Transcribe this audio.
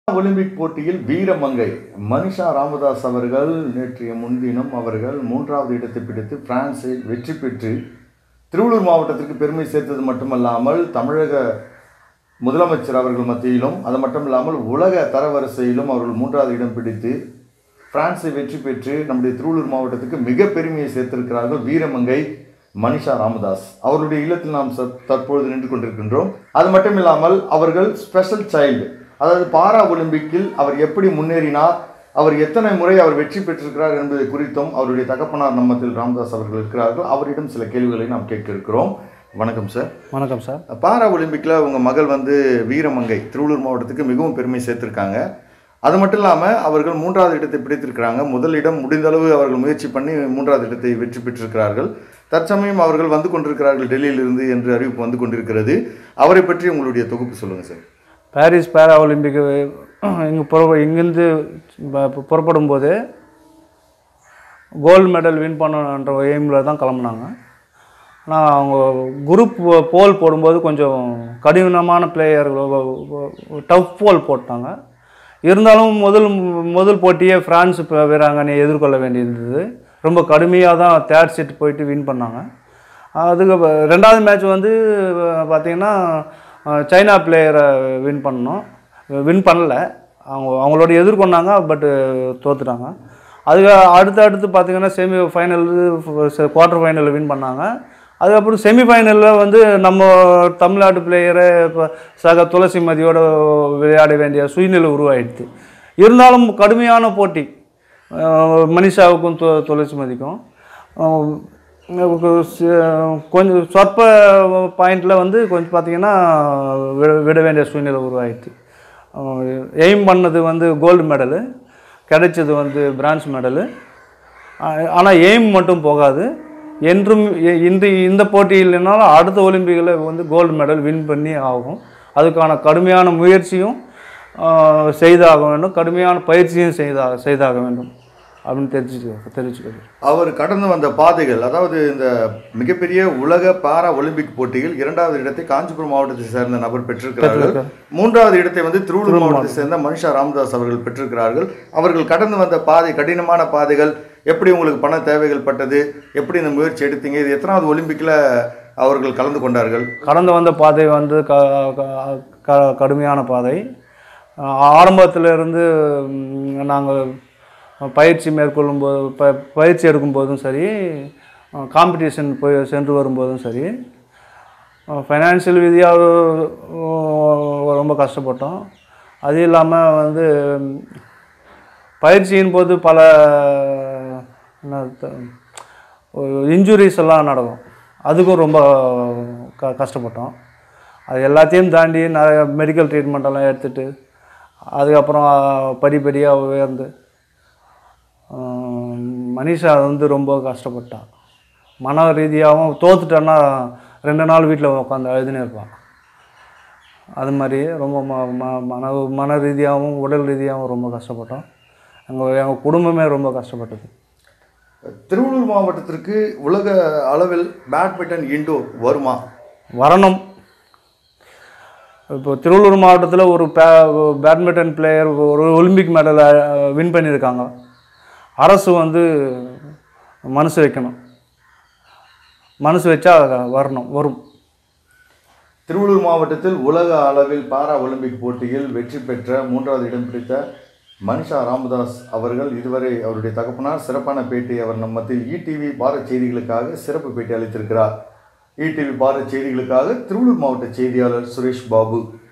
Olympic போட்டியில் வீரமங்கை மனிஷா ராமதாஸ் அவர்கள் நேற்றைய முன்தினம் அவர்கள் மூன்றாவது இடத்தை பிடித்து பிரான்சில் வெற்றி பெற்று திருவள்ளூர் மாவட்டத்திற்கு பெருமை சேர்த்தது மட்டுமல்லாமல் தமிழக முதலமைச்சர் அவர்கள் மத்தியிலும் அது மட்டும் இல்லாமல் உலக தரவரிசையிலும் அவர்கள் மூன்றாவது இடம் பிடித்து பிரான்ஸை வெற்றி பெற்று நம்முடைய திருவள்ளூர் மாவட்டத்துக்கு மிக பெருமையை சேர்த்திருக்கிறார்கள் வீரமங்கை மனிஷா ராமதாஸ் அவருடைய இல்லத்தில் நாம் ச- தற்பொழுது நின்று கொண்டிருக்கின்றோம் அது மட்டும் இல்லாமல் அவர்கள் ஸ்பெஷல் சைல்டு அதாவது பாரா ஒலிம்பிக்கில் அவர் எப்படி முன்னேறினார் அவர் எத்தனை முறை அவர் வெற்றி பெற்றிருக்கிறார் என்பது குறித்தும் அவருடைய தகப்பனார் நம்மத்தில் ராமதாஸ் அவர்கள் இருக்கிறார்கள் அவரிடம் சில கேள்விகளை நாம் கேட்க இருக்கிறோம் வணக்கம் சார் வணக்கம் சார் பாரா ஒலிம்பிக்கில் உங்கள் மகள் வந்து வீரமங்கை திருவள்ளூர் மாவட்டத்துக்கு மிகவும் பெருமை சேர்த்திருக்காங்க அது மட்டும் இல்லாமல் அவர்கள் மூன்றாவது இடத்தை பிடித்திருக்கிறாங்க முதல் இடம் முடிந்தளவு அவர்கள் முயற்சி பண்ணி மூன்றாவது இடத்தை வெற்றி பெற்றிருக்கிறார்கள் தற்சமயம் அவர்கள் வந்து கொண்டிருக்கிறார்கள் டெல்லியிலிருந்து என்று அறிவிப்பு வந்து கொண்டிருக்கிறது அவரை பற்றி உங்களுடைய தொகுப்பு சொல்லுங்கள் சார் பாரிஸ் பேரா ஒலிம்பிக் இங்கே புற இங்கேருந்து ப- புறப்படும் போது கோல்டு மெடல் வின் பண்ணணுன்ற எய்மில் தான் கிளம்புனாங்க ஆனால் அவங்க குரூப் போல் போடும்போது கொஞ்சம் கடினமான பிளேயர் டஃப் போல் போட்டாங்க இருந்தாலும் முதல் முதல் போட்டியே ஃப்ரான்ஸ் ப- வீராங்கனையை எதிர்கொள்ள வேண்டியிருந்தது ரொம்ப கடுமையாக தான் தேர்ட் செட் போயிட்டு வின் பண்ணாங்க அதுக்கு ப- ரெண்டாவது மேட்ச் வந்து பார்த்திங்கன்னா சைனா பிளேயரை வின் பண்ணோம் வின் பண்ணல அவங்க அவங்களோட எதிர்கொண்டாங்க பட்டு தோத்துட்டாங்க அதுக்கு அடுத்து அடுத்து பார்த்தீங்கன்னா செமி ஃபைனல் குவார்ட்டர் ஃபைனலில் வின் பண்ணாங்க அதுக்கப்புறம் செமிஃபைனலில் வந்து நம்ம தமிழ்நாட்டு பிளேயரை இப்போ சக துளசி மதியோட விளையாட வேண்டிய சூழ்நிலை உருவாயிடுது இருந்தாலும் கடுமையான போட்டி அஹ் மனிஷாவுக்கும் து துளசி மதிக்கும் அஹ் கொஞ்சம் சொற்ப பாயிண்டில் வந்து கொஞ்சம் பார்த்தீங்கன்னா விட விட வேண்டிய சூழ்நிலை உருவாயிடுச்சு எய்ம் பண்ணது வந்து கோல்டு மெடலு கிடைச்சது வந்து பிரான்ஸ் மெடலு ஆனால் எய்ம் மட்டும் போகாது என்றும் இ- இந்த இந்த போட்டி இல்லைனாலும் அடுத்த ஒலிம்பிக்கில் வந்து கோல்டு மெடல் வின் பண்ணி ஆகும் அதுக்கான கடுமையான முயற்சியும் ஆஹ், செய்தாக வேண்டும் கடுமையான பயிற்சியும் செய்தாக செய்தாக வேண்டும் அப்படின்னு தெரிஞ்சுக்க தெரிவிச்சுக்கிறது அவர் கடந்து வந்த பாதைகள் அதாவது இந்த மிகப்பெரிய உலக பாரா ஒலிம்பிக் போட்டியில் இரண்டாவது இடத்தை காஞ்சிபுரம் மாவட்டத்தை சேர்ந்த நபர் பெற்றிருக்கிறார்கள் மூன்றாவது இடத்தை வந்து திருவள்ளூர் மாவட்டத்தை சேர்ந்த மனிஷா ராமதாஸ் அவர்கள் பெற்றிருக்கிறார்கள் அவர்கள் கடந்து வந்த பாதை கடினமான பாதைகள் எப்படி உங்களுக்கு பண தேவைகள் பட்டது எப்படி இந்த முயற்சி எடுத்தீங்க இது எத்தனாவது ஒலிம்பிக்கில் அவர்கள் கலந்து கொண்டார்கள் கடந்து வந்த பாதை வந்து க க- க- கடுமையான பாதை ஆரம்பத்தில் இருந்து நாங்கள் பயிற்சி மேற்கொள்ளும் போது ப பயிற்சி எடுக்கும் போதும் சரி காம்படிஷன் போய் சென்று வரும்போதும் சரி ஃபைனான்சியல் ரீதியாக ரொம்ப கஷ்டப்பட்டோம் அது இல்லாமல் வந்து பயிற்சியின் போது பல இன்ஜுரிஸ் எல்லாம் நடக்கும் அதுக்கும் ரொம்ப க கஷ்டப்பட்டோம் அது எல்லாத்தையும் தாண்டி நிறைய மெடிக்கல் ட்ரீட்மெண்ட் எல்லாம் எடுத்துட்டு அதுக்கப்புறம் படிப்படியாக உயர்ந்து ஆஹ், மனிஷா வந்து ரொம்ப கஷ்டப்பட்டான் மன ரீதியாகவும் தோத்துட்டேன்னா ரெண்டு நாள் வீட்டில் உட்காந்து அழுதுனே இருப்பான் அது மாதிரி ரொம்ப ம ம- மன மன ரீதியாகவும் உடல் ரீதியாகவும் ரொம்ப கஷ்டப்பட்டோம் எங்கள் எங்கள் குடும்பமே ரொம்ப கஷ்டப்பட்டது திருவள்ளூர் மாவட்டத்திற்கு உலக அளவில் பேட்மிண்டன் இண்டோர் வருமா வரணும் இப்போ திருவள்ளூர் மாவட்டத்தில் ஒரு பே பேட்மிண்டன் பிளேயர் ஒரு ஒலிம்பிக் மெடலை வின் பண்ணியிருக்காங்க அரசு வந்து மனசு வைக்கணும் மனசு வச்சா வரணும் வரும் திருவள்ளூர் மாவட்டத்தில் உலக அளவில் பாரா ஒலிம்பிக் போட்டியில் வெற்றி பெற்ற மூன்றாவது இடம் பிடித்த மனிஷா ராமதாஸ் அவர்கள் இதுவரை அவருடைய தகப்பனார் சிறப்பான பேட்டி அவர் நம் மத்தியில் இடிவி பாரத் செய்திகளுக்காக சிறப்பு பேட்டி அளித்திருக்கிறார் இடிவி பாரத் செய்திகளுக்காக திருவள்ளூர் மாவட்ட செய்தியாளர் சுரேஷ் பாபு